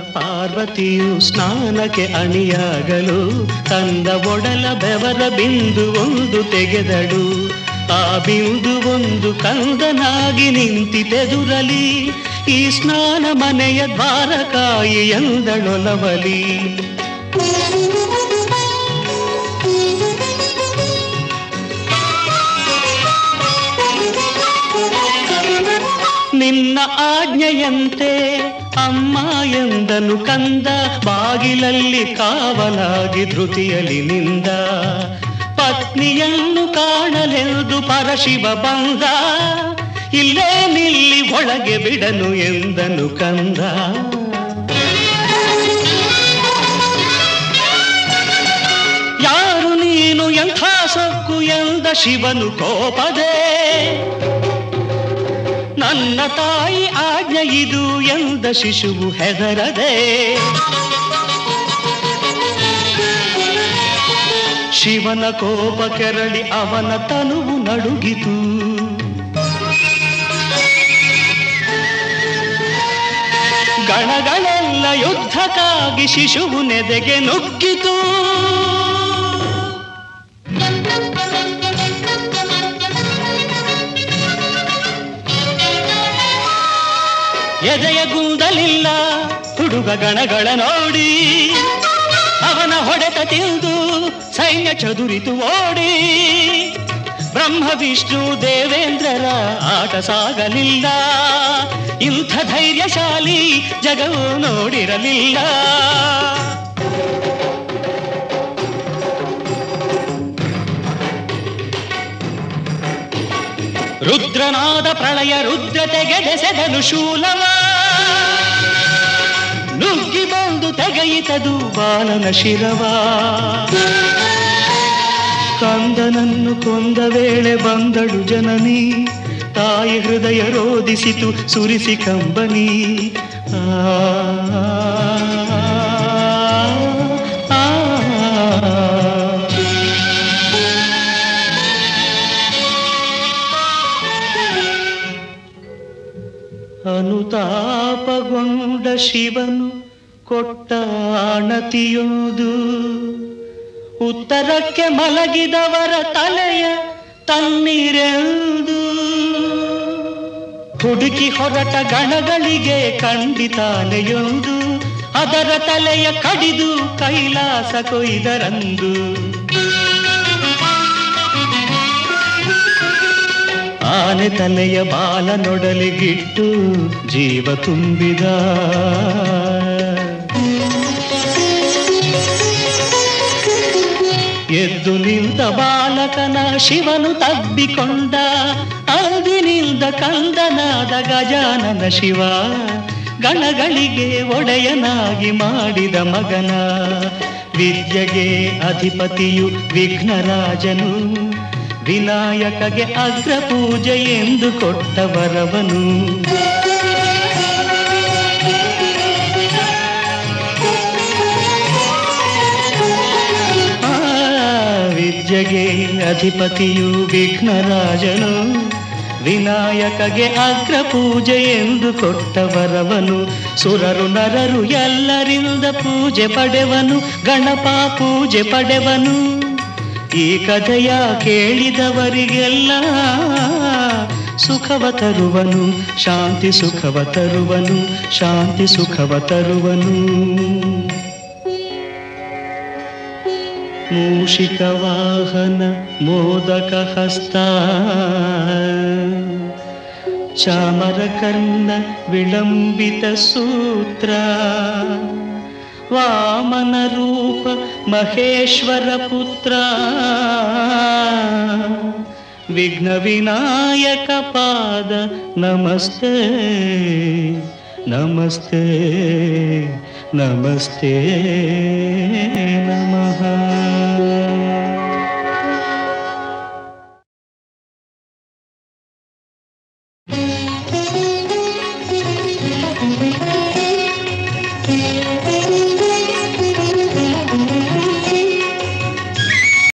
ಪಾರ್ವತಿಯು ಸ್ನಾನಕ್ಕೆ ಅಣಿಯಾಗಲು ತಂದ ಒಡಲ ಬೆವರ ಬಿಂದು ಒಂದು ತೆಗೆದಳು ಆ ಬಿಂದು ಒಂದು ಕಂದನಾಗಿ ನಿಂತಿತೆದುರಲಿ ಈ ಸ್ನಾನ ಮನೆಯ ದ್ವಾರಕಾಯಿ ಎಂದಳೊಲವಲಿ ನಿನ್ನ ಆಜ್ಞೆಯಂತೆ ಅಮ್ಮ ಎಂದನು ಕಂದ ಬಾಗಿಲಲ್ಲಿ ಕಾವಲಾಗಿ ಧೃತಿಯಲಿ ನಿಂದ ಪತ್ನಿಯನ್ನು ಕಾಣಲೆಂದು ಪರಶಿವ ಬಂದ ಇಲ್ಲೇ ನಿಲ್ಲಿ ಒಳಗೆ ಬಿಡನು ಎಂದನು ಕಂದ ಯಾರು ನೀನು ಎಂಥ ಸೊಕ್ಕು ಎಂದ ಶಿವನು ಕೋಪದೇ ನನ್ನ ತಾಯಿ ಆಜ್ಞೆ ಇದು ಎಂದ ಶಿಶುವು ಹೆದರದೆ ಶಿವನ ಕೋಪ ಕೆರಳಿ ಅವನ ತನುವು ನಡುಗಿತು ಗಣಗಳೆಲ್ಲ ಯುದ್ಧಕ್ಕಾಗಿ ಶಿಶುವು ನೆದೆಗೆ ನುಗ್ಗಿತು ಎದೆಯ ಗುಂದಲಿಲ್ಲ ಹುಡುಗ ಗಣಗಳ ನೋಡಿ ಅವನ ಹೊಡೆತ ತಿಂದು ಸೈನ್ಯ ಚದುರಿತು ಓಡಿ ಬ್ರಹ್ಮ ವಿಷ್ಣು ದೇವೇಂದ್ರರ ಆಟ ಸಾಗಲಿಲ್ಲ ಇಂಥ ಧೈರ್ಯಶಾಲಿ ಜಗವು ನೋಡಿರಲಿಲ್ಲ ರುದ್ರನಾದ ಪ್ರಳಯ ರುದ್ರ ತೆಗೆದೆಸೆದನು ಶೂಲವ ನುಗ್ಗಿ ಬಂದು ತೆಗೆಯಿತದು ಬಾಲನ ಶಿರವ ಕಂದನನ್ನು ಕೊಂದ ವೇಳೆ ಬಂದಳು ಜನನಿ ತಾಯಿ ಹೃದಯ ರೋಧಿಸಿತು ಸುರಿಸಿ ಕಂಬನಿ ಆ, ಆ, ಆ. ಅನುತಾಪಗೊಂಡ ಶಿವನು ಕೊಟ್ಟ ಆಣತಿಯೋದು ಉತ್ತರಕ್ಕೆ ಮಲಗಿದವರ ತಲೆಯ ತಣ್ಣೀರೆಂದು ಹುಡುಕಿ ಹೊರಟ ಗಣಗಳಿಗೆ ಖಂಡಿತಾನೆಯೊಂದು ಅದರ ತಲೆಯ ಕಡಿದು ಕೈಲಾಸ ಕೊಯ್ದರಂದು ಆನೆ ತಲೆಯ ಬಾಲ ನೊಡಲಿಗಿಟ್ಟು ಜೀವ ತುಂಬಿದ ಎದ್ದು ನಿಂತ ಬಾಲಕನ ಶಿವನು ತಬ್ಬಿಕೊಂಡ ಅಂದಿನಿಂದ ಕಂದನಾದ ಗಜಾನನ ಶಿವ ಗಣಗಳಿಗೆ ಒಡೆಯನಾಗಿ ಮಾಡಿದ ಮಗನ ವಿದ್ಯೆಗೆ ಅಧಿಪತಿಯು ವಿಘ್ನರಾಜನು ವಿನಾಯಕಗೆ ಅಗ್ರ ಪೂಜೆ ಎಂದು ಕೊಟ್ಟ ವರವನು ಆ ವಿದ್ಯೆಗೆ ಅಧಿಪತಿಯು ವಿಘ್ನರಾಜನು ವಿನಾಯಕಗೆ ಅಗ್ರ ಪೂಜೆ ಎಂದು ಕೊಟ್ಟ ವರವನು ಸುರರು ನರರು ಎಲ್ಲರಿಂದ ಪೂಜೆ ಪಡೆವನು ಗಣಪ ಪೂಜೆ ಪಡೆವನು ಈ ಕಥೆಯ ಕೇಳಿದವರಿಗೆಲ್ಲ ಸುಖವ ತರುವನು ಶಾಂತಿ ಸುಖವ ತರುವನು ಶಾಂತಿ ಸುಖವ ತರುವನು ಮೂಷಿಕ ವಾಹನ ಮೋದಕ ಹಸ್ತ ಚಾಮರ ಕರ್ಣ ವಿಳಂಬಿತ ಸೂತ್ರ ವಾಮನ ರೂಪ ಮಹೇಶ್ವರ ಪುತ್ರ ವಿಘ್ನ ವಿನಾಯಕ ಪಾದ ನಮಸ್ತೆ ನಮಸ್ತೆ ನಮಸ್ತೆ ನಮಃ